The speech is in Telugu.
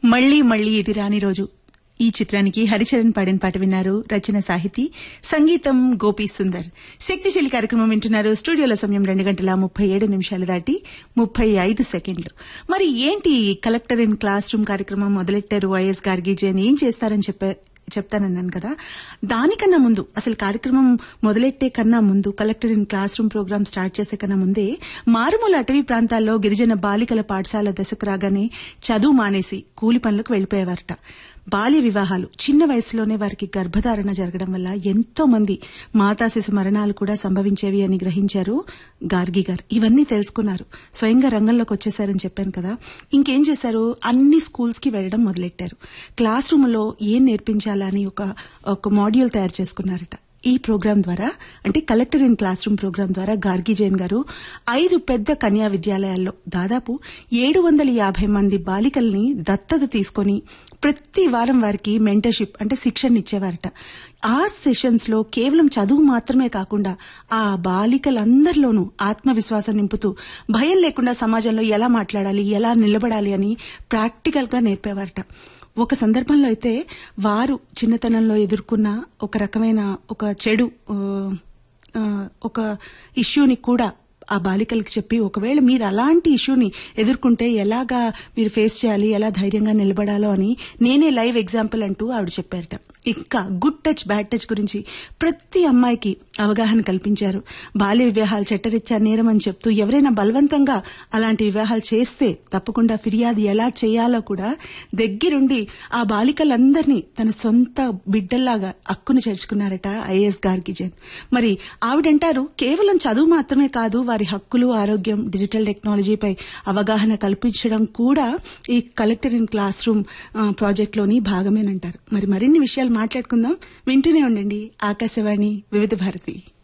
మళ్లీ మళ్లీ ఇది రాని రోజు ఈ చిత్రానికి హరిచరణ్ పాడిన పాట విన్నారు రచన సాహితీ సంగీతం గోపీ సుందర్ శక్తిశీలి కార్యక్రమం వింటున్నారు స్టూడియోలో సమయం రెండు గంటల ముప్పై ఏడు నిమిషాలు దాటి ముప్పై ఐదు సెకండ్లు మరి ఏంటి కలెక్టర్ ఇన్ క్లాస్ రూమ్ కార్యక్రమం మొదలెట్టారు వైఎస్ గార్గీజన్ ఏం చేస్తారని చెప్పే చెప్తానన్నాను కదా దానికన్నా ముందు అసలు కార్యక్రమం మొదలెట్టే కన్నా ముందు collector in classroom programme start చేసే కన్నా ముందే మారుమూల అటవీ ప్రాంతాల్లో గిరిజన బాలికల పాఠశాల దశకు రాగానే చదువు మానేసి కూలి పనులకు వెళ్లిపోయేవారట బాల్య వివాహాలు చిన్న వయసులోనే వారికి గర్భధారణ జరగడం వల్ల ఎంతో మంది మాతా శిశు మరణాలు కూడా సంభవించేవి అని గ్రహించారు గార్గి గారు ఇవన్నీ తెలుసుకున్నారు స్వయంగా రంగంలోకి వచ్చేసారని చెప్పాను కదా ఇంకేం చేశారు అన్ని స్కూల్స్ కి వెళ్లడం మొదలెట్టారు క్లాస్ రూమ్ లో ఏం నేర్పించాలని ఒక ఒక మాడ్యూల్ తయారు చేసుకున్నారట ఈ ప్రోగ్రాం ద్వారా అంటే collector in classroom programme ద్వారా గార్గి జైన్ గారు ఐదు పెద్ద కన్యా విద్యాలయాల్లో దాదాపు ఏడు వందల యాభై మంది బాలికల్ని దత్తత తీసుకొని ప్రతి వారం వారికి మెంటర్షిప్ అంటే శిక్షణ ఇచ్చేవారట ఆ సెషన్స్ లో కేవలం చదువు మాత్రమే కాకుండా ఆ బాలికలందరిలోనూ ఆత్మవిశ్వాసం నింపుతూ భయం లేకుండా సమాజంలో ఎలా మాట్లాడాలి ఎలా నిలబడాలి అని ప్రాక్టికల్ గా నేర్పేవారట ఒక సందర్భంలో అయితే వారు చిన్నతనంలో ఎదుర్కొన్న ఒక రకమైన ఒక చెడు ఆ, ఆ, ఒక ఇష్యూని కూడా ఆ బాలికలకు చెప్పి ఒకవేళ మీరు అలాంటి ఇష్యూని ఎదుర్కొంటే ఎలాగా మీరు ఫేస్ చేయాలి ఎలా ధైర్యంగా నిలబడాలో అని నేనే లైవ్ ఎగ్జాంపుల్ అంటూ ఆవిడ చెప్పారట ఇంకా గుడ్ టచ్ బ్యాడ్ టచ్ గురించి ప్రతి అమ్మాయికి అవగాహన కల్పించారు బాల్య వివాహాలు చట్టరీత్యా నేరం అని చెప్తూ ఎవరైనా బలవంతంగా అలాంటి వివాహాలు చేస్తే తప్పకుండా ఫిర్యాదు ఎలా చేయాలో కూడా దగ్గరుండి ఆ బాలికలందరినీ తన సొంత బిడ్డల్లాగా అక్కును చేర్చుకున్నారట ఐఏఎస్ గార్గిజన్ మరి ఆవిడంటారు కేవలం చదువు మాత్రమే కాదు వారి హక్కులు ఆరోగ్యం డిజిటల్ టెక్నాలజీపై అవగాహన కల్పించడం కూడా ఈ collector in classroom project లోని భాగమేనంటారు మరి మరిన్ని విషయాలు మాట్లాడుకుందాం వింటూనే ఉండండి ఆకాశవాణి వివిధ భారతి